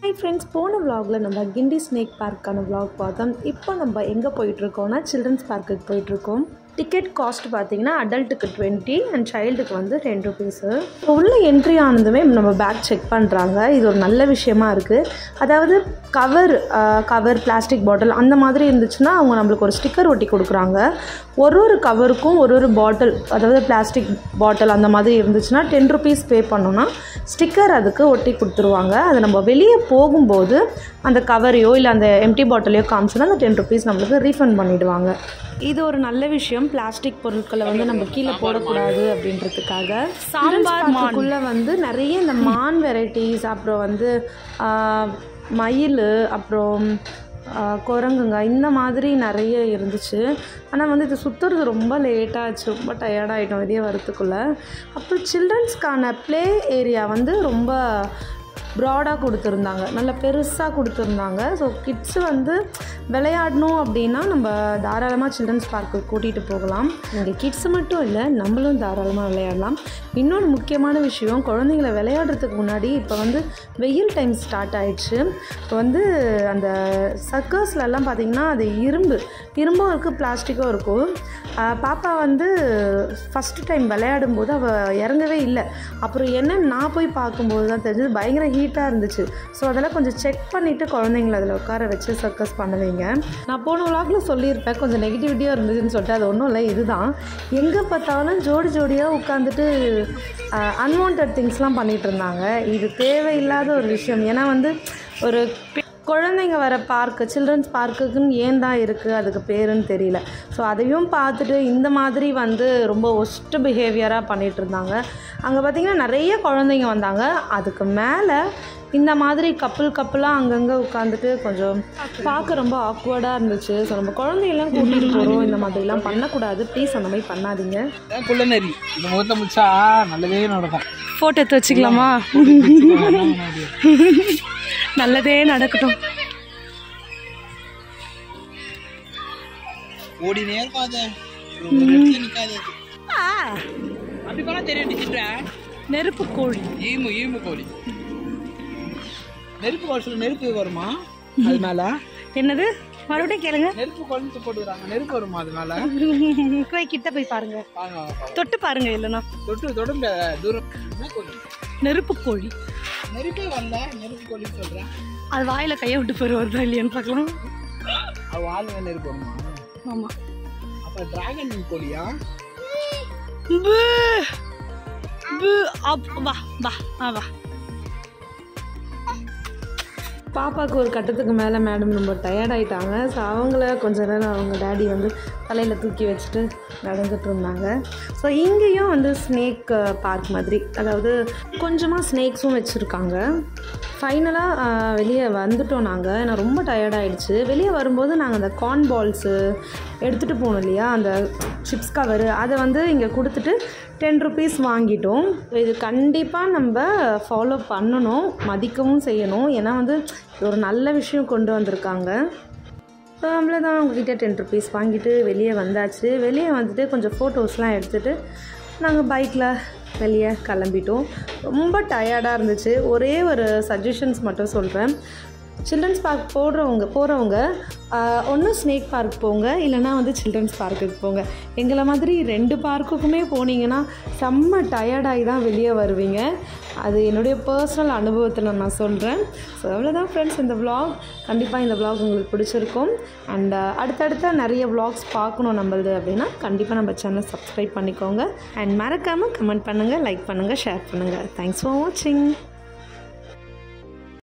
Hi friends போன vlogல நம்ம கிண்டி ஸ்னேக் பார்க்கான vlog பார்த்தோம் இப்போ நம்ம எங்கே போயிட்டுருக்கோம்னா சில்ட்ரன்ஸ் பார்க்குக்கு போயிட்டுருக்கோம் டிக்கெட் காஸ்ட் பார்த்தீங்கன்னா அடல்ட்டுக்கு டுவெண்ட்டி அண்ட் சைல்டுக்கு வந்து டென் ருபீஸு உள்ள என்ட்ரி ஆனதுமே நம்ம பேக் செக் பண்ணுறாங்க இது ஒரு நல்ல விஷயமா இருக்குது அதாவது கவர் கவர் பிளாஸ்டிக் பாட்டில் அந்த மாதிரி இருந்துச்சுன்னா அவங்க நம்மளுக்கு ஒரு ஸ்டிக்கர் ஒட்டி கொடுக்குறாங்க ஒரு ஒரு கவருக்கும் ஒரு ஒரு பாட்டில் அதாவது பிளாஸ்டிக் பாட்டில் அந்த மாதிரி இருந்துச்சுன்னா டென் ருபீஸ் பே பண்ணோன்னா ஸ்டிக்கர் அதுக்கு ஒட்டி கொடுத்துருவாங்க அதை நம்ம வெளியே போகும்போது அந்த கவரையோ இல்லை அந்த எம்டி பாட்டிலையோ காமிச்சோன்னா அந்த டென் ருபீஸ் நம்மளுக்கு ரீஃபண்ட் பண்ணிடுவாங்க இது ஒரு நல்ல விஷயம் பிளாஸ்டிக் பொருட்களை வந்து நம்ம கீழே போடக்கூடாது அப்படின்றதுக்காக சாம்பார் குள்ளே வந்து நிறைய இந்த மான் வெரைட்டிஸ் அப்புறம் வந்து ஆஹ், மயில் அப்புறம் ஆஹ், குரங்குங்க இந்த மாதிரி நிறைய இருந்துச்சு ஆனால் வந்து இது சுற்றுறது ரொம்ப லேட்டாச்சு ரொம்ப டயர்டாகிட்டோம் வெளியே வரத்துக்குள்ளே அப்புறம் சில்ட்ரன்ஸ்க்கான ப்ளே ஏரியா வந்து ரொம்ப ப்ராடாக கொடுத்துருந்தாங்க நல்ல பெருசாக கொடுத்துருந்தாங்க ஸோ கிட்ஸ் வந்து விளையாடணும் அப்படின்னா நம்ம தாராளமாக சில்ட்ரன்ஸ் பார்க்கு கூட்டிகிட்டு போகலாம் இங்கே கிட்ஸ் மட்டும் இல்லை நம்மளும் தாராளமாக விளையாடலாம் இன்னொன்று முக்கியமான விஷயம் குழந்தைங்கள விளையாடுறதுக்கு முன்னாடி இப்போ வந்து வெயில் டைம் ஸ்டார்ட் ஆயிடுச்சு இப்போ வந்து அந்த சர்க்கஸ்லலாம் பார்த்திங்கன்னா அது இரும்பு இரும்பும் இருக்குது பிளாஸ்டிக்கும் இருக்கும் ஆஹ் பாப்பா வந்து ஃபஸ்ட்டு டைம் விளையாடும் போது அவள் இறங்கவே இல்லை அப்புறம் என்ன நான் போய் பார்க்கும்போது தான் தெரிஞ்சது பயங்கர ஹீட்டாக இருந்துச்சு ஸோ அதெல்லாம் கொஞ்சம் செக் பண்ணிவிட்டு குழந்தைங்கள அதில் உட்கார வச்சு சர்க்கஸ் பண்ணுவீங்க நான் போன விளாக்ல சொல்லியிருப்பேன் கொஞ்சம் நெகட்டிவிட்டியாக இருந்துச்சுன்னு சொல்லிட்டு அது ஒன்றும் இல்லை இதுதான் எங்கே பார்த்தாலும் ஜோடி ஜோடியாக உட்காந்துட்டு அன்வான்ட் திங்ஸ்லாம் பண்ணிகிட்டு இருந்தாங்க இது தேவையில்லாத ஒரு விஷயம் ஏன்னா வந்து ஒரு பெ- குழந்தைங்க வர பார்க்கு சில்ட்ரன்ஸ் பார்க்குக்குன்னு ஏன் தான் இருக்குது அதுக்கு பேருன்னு தெரியல ஸோ அதையும் பார்த்துட்டு இந்த மாதிரி வந்து ரொம்ப ஒஸ்ட் பிஹேவியராக பண்ணிகிட்டு இருந்தாங்க அங்கே பார்த்திங்கன்னா நிறைய குழந்தைங்க வந்தாங்க அதுக்கு மேலே இந்த மாதிரி கப்பல் கப்பலாக அங்கங்கே உட்காந்துட்டு கொஞ்சம் பார்க்க ரொம்ப ஆக்வர்டாக இருந்துச்சு ஸோ நம்ம குழந்தையெல்லாம் கூட்டிகிட்டு போகிறோம் இந்த மாதிரிலாம் பண்ணக்கூடாது ப்ளீஸ் அந்த மாதிரி பண்ணாதீங்க அதான் குள்ளநரி இந்த முகத்தை முடிச்சா நல்லதே நடக்கும் ஃபோட்டோ எடுத்து வச்சுக்கலாமா நல்லதே நடக்கட்டும் ஓடினே இருக்காத ஒரு இடத்துல நிக்காத அப்படி பண்ணா தெரியும் நிக்கிட்ட நெருப்பு கோழி ஈமு ஈமு கோழி நெருப்பு வருஷம் நெருப்பு வருமா அது மேல என்னது மறுபடியும் கேளுங்க நெருப்பு குழந்தை போட்டுக்கிறாங்க நெருப்பு வருமா அது மேல போய் கிட்ட போய் பாருங்க வாங்க வாங்க, வாங்க. தொட்டு பாருங்க இல்லைன்னா தொட்டு தொட முடியாத தூரம் என்ன கோழி நெருப்பு கோழி நெருப்பே வரல நெருப்பு கோழின்னு சொல்றேன் அது வாயில கையை விட்டு போய் வருதா இல்லையான்னு பார்க்கலாம் அது வாழ் மேல நெருப்பு வருமா ஆமா அப்ப டிராகன் கோழியா பு பு அப் வா வா ஆ வா பாப்பாவுக்கு ஒரு கட்டத்துக்கு மேலே மேடம் ரொம்ப டயர்ட் ஆயிட்டாங்க ஸோ அவங்கள கொஞ்ச நேரம் அவங்க டேடி வந்து தலையில் தூக்கி வச்சுட்டு நடந்துட்டு இருந்தாங்க ஸோ இங்கேயும் வந்து ஸ்னேக் பார்க் மாதிரி அதாவது கொஞ்சமாக ஸ்னேக்ஸும் வச்சுருக்காங்க ஃபைனலாக வெளியே வந்துட்டோம் நாங்கள் ஏன்னா ரொம்ப tired ஆயிடுச்சு வெளியே வரும்போது நாங்கள் அந்த கார்ன் பால்ஸு எடுத்துகிட்டு போனோம் இல்லையா அந்த சிப்ஸ் கவரு அதை வந்து இங்கே கொடுத்துட்டு டென் ருபீஸ் வாங்கிட்டோம் இது கண்டிப்பாக நம்ம ஃபாலோ பண்ணணும் மதிக்கவும் செய்யணும் ஏன்னா வந்து இது ஒரு நல்ல விஷயம் கொண்டு வந்திருக்காங்க ஸோ அவ்வளோதான் அவங்கக்கிட்ட டென் ருபீஸ் வாங்கிட்டு வெளியே வந்தாச்சு வெளியே வந்துட்டு கொஞ்சம் ஃபோட்டோஸ்லாம் எடுத்துகிட்டு நாங்கள் பைக்கில் வெளியே கிளம்பிட்டோம் ரொம்ப டயர்டாக இருந்துச்சு ஒரே ஒரு சஜஷன்ஸ் மட்டும் சொல்கிறேன் சில்ட்ரன்ஸ் பார்க் போடுறவங்க போகிறவங்க ஒன்று ஸ்னேக் பார்க் போங்க இல்லைனா வந்து சில்ட்ரன்ஸ் பார்க்குக்கு போங்க எங்களை மாதிரி ரெண்டு பார்க்குக்குமே போனீங்கன்னா செம்ம டயர்டாகி தான் வெளியே வருவீங்க அது என்னுடைய பர்சனல் அனுபவத்தில் நான் சொல்கிறேன் ஸோ அவ்வளோதான் ஃப்ரெண்ட்ஸ் இந்த vlog கண்டிப்பாக இந்த vlog உங்களுக்கு பிடிச்சிருக்கும் அண்ட் அடுத்தடுத்த நிறைய vlogs பார்க்கணும் நம்மளது அப்படின்னா கண்டிப்பாக நம்ம சேனல் சப்ஸ்கிரைப் பண்ணிக்கோங்க அண்ட் மறக்காமல் கமெண்ட் பண்ணுங்கள் லைக் பண்ணுங்கள் ஷேர் பண்ணுங்கள் தேங்க்ஸ் ஃபார் வாட்சிங்